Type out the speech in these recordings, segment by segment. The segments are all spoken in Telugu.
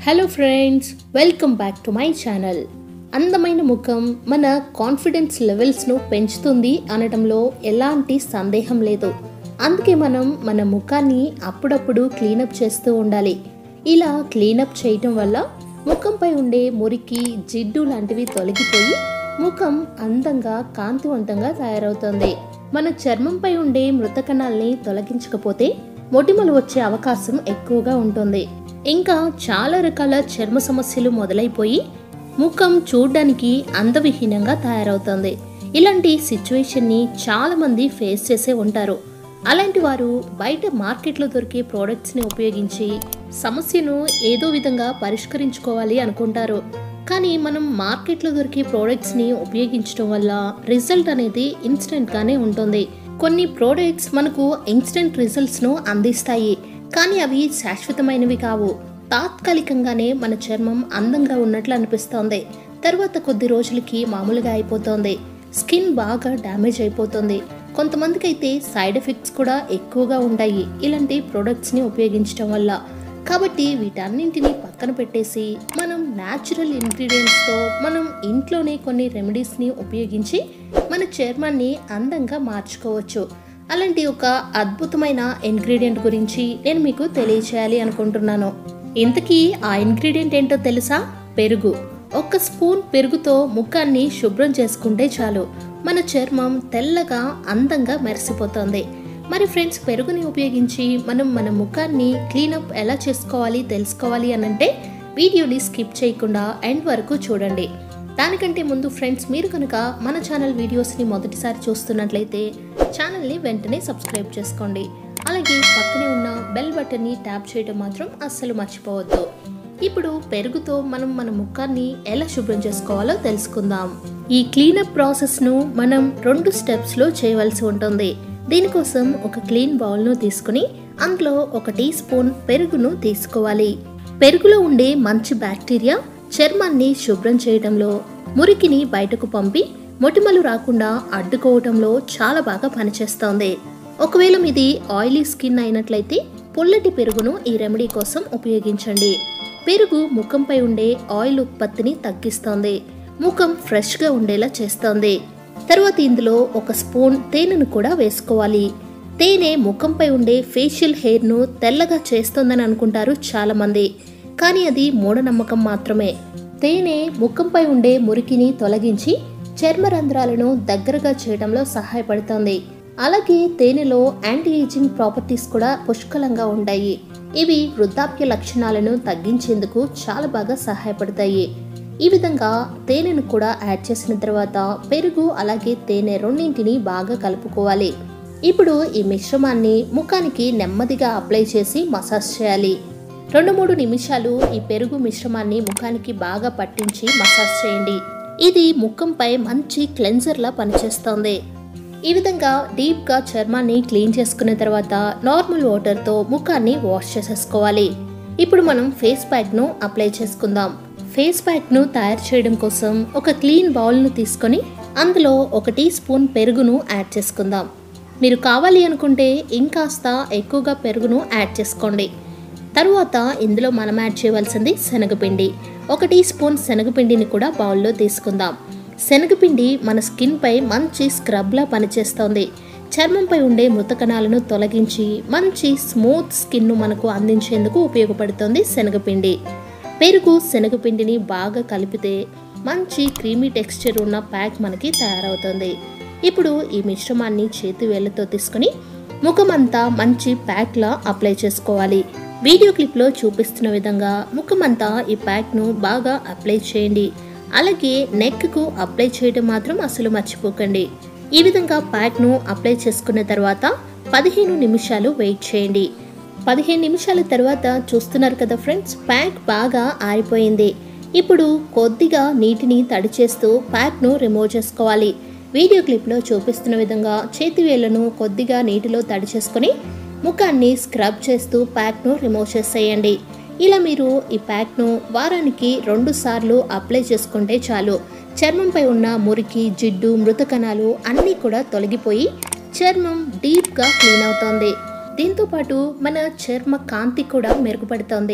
hello friends welcome back to my channel అందమైన ముఖం మన కాన్ఫిడెన్స్ లెవెల్స్ను పెంచుతుంది అనడంలో ఎలాంటి సందేహం లేదు అందుకే మనం మన ముఖాన్ని అప్పుడప్పుడు క్లీనప్ చేస్తూ ఉండాలి ఇలా క్లీనప్ చేయటం వల్ల ముఖంపై ఉండే మురికి జిడ్డు లాంటివి తొలగిపోయి ముఖం అందంగా కాంతివంతంగా తయారవుతుంది మన చర్మంపై ఉండే మృత కణాల్ని తొలగించకపోతే మొటిమలు వచ్చే అవకాశం ఎక్కువగా ఉంటుంది ఇంకా చాలా రకాల చర్మ సమస్యలు మొదలైపోయి ముఖం చూడ్డానికి అందవిహీనంగా తయారవుతుంది ఇలాంటి సిచ్యువేషన్ని చాలా మంది ఫేస్ చేసే ఉంటారు అలాంటి వారు బయట మార్కెట్లో దొరికే ప్రోడక్ట్స్ని ఉపయోగించి సమస్యను ఏదో విధంగా పరిష్కరించుకోవాలి అనుకుంటారు కానీ మనం మార్కెట్లో దొరికే ప్రోడక్ట్స్ని ఉపయోగించడం వల్ల రిజల్ట్ అనేది ఇన్స్టెంట్గానే ఉంటుంది కొన్ని ప్రోడక్ట్స్ మనకు ఇన్స్టెంట్ రిజల్ట్స్ను అందిస్తాయి కానీ అవి శాశ్వతమైనవి కావు తాత్కాలికంగానే మన చర్మం అందంగా ఉన్నట్లు అనిపిస్తోంది తర్వాత కొద్ది రోజులకి మామూలుగా అయిపోతుంది స్కిన్ బాగా డ్యామేజ్ అయిపోతుంది కొంతమందికి అయితే సైడ్ ఎఫెక్ట్స్ కూడా ఎక్కువగా ఉంటాయి ఇలాంటి ప్రోడక్ట్స్ని ఉపయోగించడం వల్ల కాబట్టి వీటన్నింటినీ పక్కన పెట్టేసి మనం న్యాచురల్ ఇంగ్రీడియంట్స్తో మనం ఇంట్లోనే కొన్ని రెమెడీస్ని ఉపయోగించి మన చర్మాన్ని అందంగా మార్చుకోవచ్చు అలాంటి ఒక అద్భుతమైన ఇంగ్రీడియంట్ గురించి నేను మీకు తెలియచేయాలి అనుకుంటున్నాను ఇంతకీ ఆ ఇంగ్రీడియంట్ ఏంటో తెలుసా పెరుగు ఒక్క స్పూన్ పెరుగుతో ముఖాన్ని శుభ్రం చేసుకుంటే చాలు మన చర్మం తెల్లగా అందంగా మెరిసిపోతుంది మరి ఫ్రెండ్స్ పెరుగుని ఉపయోగించి మనం మన ముఖాన్ని క్లీనప్ ఎలా చేసుకోవాలి తెలుసుకోవాలి అనంటే వీడియోని స్కిప్ చేయకుండా ఎండ్ వరకు చూడండి దానికంటే ముందు ఫ్రెండ్స్ మీరు కనుక మన ఛానల్ వీడియోస్ని మొదటిసారి చూస్తున్నట్లయితే ఛానల్ని వెంటనే సబ్స్క్రైబ్ చేసుకోండి అలాగే పక్కనే ఉన్న బెల్ బటన్ని ట్యాప్ చేయడం మాత్రం అస్సలు మర్చిపోవద్దు ఇప్పుడు పెరుగుతో మనం మన ముఖాన్ని ఎలా శుభ్రం చేసుకోవాలో తెలుసుకుందాం ఈ క్లీనప్ ప్రాసెస్ను మనం రెండు స్టెప్స్లో చేయవలసి ఉంటుంది దీనికోసం ఒక క్లీన్ బౌల్ను తీసుకుని అందులో ఒక టీ స్పూన్ పెరుగును తీసుకోవాలి పెరుగులో ఉండే మంచి బ్యాక్టీరియా చర్మాన్ని శుభ్రం చేయడంలో మురికిని బయటకు పంపి మొటిమలు రాకుండా అడ్డుకోవటంలో చాలా బాగా పనిచేస్తోంది ఒకవేళ మీది ఆయిలీ స్కిన్ అయినట్లయితే పుల్లటి పెరుగును ఈ రెమెడీ కోసం ఉపయోగించండి పెరుగు ముఖంపై ఉండే ఆయిల్ ఉత్పత్తిని తగ్గిస్తోంది ముఖం ఫ్రెష్గా ఉండేలా చేస్తోంది తర్వాత ఇందులో ఒక స్పూన్ తేనెను కూడా వేసుకోవాలి తేనె ముఖంపై ఉండే ఫేషియల్ హెయిర్ను తెల్లగా చేస్తోందని అనుకుంటారు చాలామంది కానీ అది మూఢనమ్మకం మాత్రమే తేనె ముఖంపై ఉండే మురికిని తొలగించి చర్మ రంధ్రాలను దగ్గరగా చేయడంలో సహాయపడుతుంది అలాగే తేనెలో యాంటీ ఏజింగ్ ప్రాపర్టీస్ కూడా పుష్కలంగా ఉంటాయి ఇవి వృద్ధాప్య లక్షణాలను తగ్గించేందుకు చాలా బాగా సహాయపడతాయి ఈ విధంగా తేనెను కూడా యాడ్ చేసిన తర్వాత పెరుగు అలాగే తేనె రెండింటిని బాగా కలుపుకోవాలి ఇప్పుడు ఈ మిశ్రమాన్ని ముఖానికి నెమ్మదిగా అప్లై చేసి మసాజ్ చేయాలి రెండు మూడు నిమిషాలు ఈ పెరుగు మిశ్రమాన్ని ముఖానికి బాగా పట్టించి మసాజ్ చేయండి ఇది ముఖంపై మంచి క్లెన్జర్లా పనిచేస్తోంది ఈ విధంగా డీప్గా చర్మాన్ని క్లీన్ చేసుకున్న తర్వాత నార్మల్ వాటర్తో ముఖాన్ని వాష్ చేసేసుకోవాలి ఇప్పుడు మనం ఫేస్ ప్యాక్ను అప్లై చేసుకుందాం ఫేస్ ప్యాక్ను తయారు చేయడం కోసం ఒక క్లీన్ బౌల్ను తీసుకొని అందులో ఒక టీ స్పూన్ పెరుగును యాడ్ చేసుకుందాం మీరు కావాలి అనుకుంటే ఇంకాస్త ఎక్కువగా పెరుగును యాడ్ చేసుకోండి తరువాత ఇందులో మనం యాడ్ చేయవలసింది శనగపిండి ఒక టీ స్పూన్ శనగపిండిని కూడా బౌల్లో తీసుకుందాం శనగపిండి మన స్కిన్పై మంచి స్క్రబ్లా పనిచేస్తోంది చర్మంపై ఉండే మృత కణాలను తొలగించి మంచి స్మూత్ స్కిన్ను మనకు అందించేందుకు ఉపయోగపడుతుంది శనగపిండి పెరుగు శనగపిండిని బాగా కలిపితే మంచి క్రీమీ టెక్స్చర్ ఉన్న ప్యాక్ మనకి తయారవుతుంది ఇప్పుడు ఈ మిశ్రమాన్ని చేతి వేళ్ళతో తీసుకుని ముఖమంతా మంచి ప్యాక్లా అప్లై చేసుకోవాలి వీడియో క్లిప్లో చూపిస్తున్న విధంగా ముఖమంతా ఈ ప్యాక్ను బాగా అప్లై చేయండి అలాగే నెక్కు అప్లై చేయడం మాత్రం అసలు మర్చిపోకండి ఈ విధంగా ప్యాక్ను అప్లై చేసుకున్న తర్వాత పదిహేను నిమిషాలు వెయిట్ చేయండి పదిహేను నిమిషాల తర్వాత చూస్తున్నారు కదా ఫ్రెండ్స్ ప్యాక్ బాగా ఆరిపోయింది ఇప్పుడు కొద్దిగా నీటిని తడి చేస్తూ ప్యాక్ను రిమూవ్ చేసుకోవాలి వీడియో క్లిప్లో చూపిస్తున్న విధంగా చేతి వేళ్లను కొద్దిగా నీటిలో తడి చేసుకొని ముఖాన్ని స్క్రబ్ చేస్తూ ప్యాక్ను రిమూవ్ చేసేయండి ఇలా మీరు ఈ ప్యాక్ను వారానికి రెండు సార్లు అప్లై చేసుకుంటే చాలు చర్మంపై ఉన్న మురికి జిడ్డు మృత కణాలు అన్నీ కూడా తొలగిపోయి చర్మం డీప్గా క్లీన్ అవుతోంది దీంతో పాటు మన చర్మ కాంతి కూడా మెరుగుపడుతోంది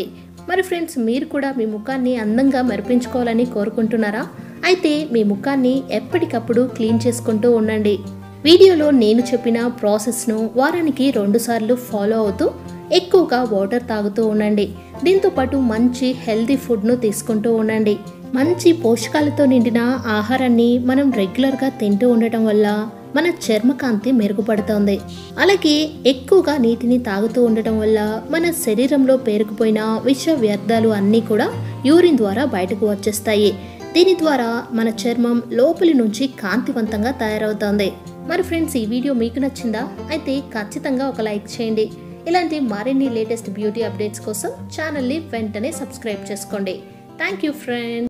మరి ఫ్రెండ్స్ మీరు కూడా మీ ముఖాన్ని అందంగా మెరిపించుకోవాలని కోరుకుంటున్నారా అయితే మీ ముఖాన్ని ఎప్పటికప్పుడు క్లీన్ చేసుకుంటూ ఉండండి వీడియోలో నేను చెప్పిన ప్రాసెస్ను వారానికి రెండుసార్లు ఫాలో అవుతూ ఎక్కువగా వాటర్ తాగుతూ ఉండండి దీంతో పాటు మంచి హెల్తీ ఫుడ్ను తీసుకుంటూ ఉండండి మంచి పోషకాలతో నిండిన ఆహారాన్ని మనం రెగ్యులర్గా తింటూ ఉండటం వల్ల మన చర్మకాంతి మెరుగుపడుతోంది అలాగే ఎక్కువగా నీటిని తాగుతూ ఉండటం వల్ల మన శరీరంలో పేరుకుపోయిన విష వ్యర్థాలు అన్నీ కూడా యూరిన్ ద్వారా బయటకు వచ్చేస్తాయి దీని ద్వారా మన చర్మం లోపలి నుంచి కాంతివంతంగా తయారవుతోంది మరి ఫ్రెండ్స్ ఈ వీడియో మీకు నచ్చిందా అయితే ఖచ్చితంగా ఒక లైక్ చేయండి ఇలాంటి మరిన్ని లేటెస్ట్ బ్యూటీ అప్డేట్స్ కోసం ఛానల్ని వెంటనే సబ్స్క్రైబ్ చేసుకోండి థ్యాంక్ యూ ఫ్రెండ్స్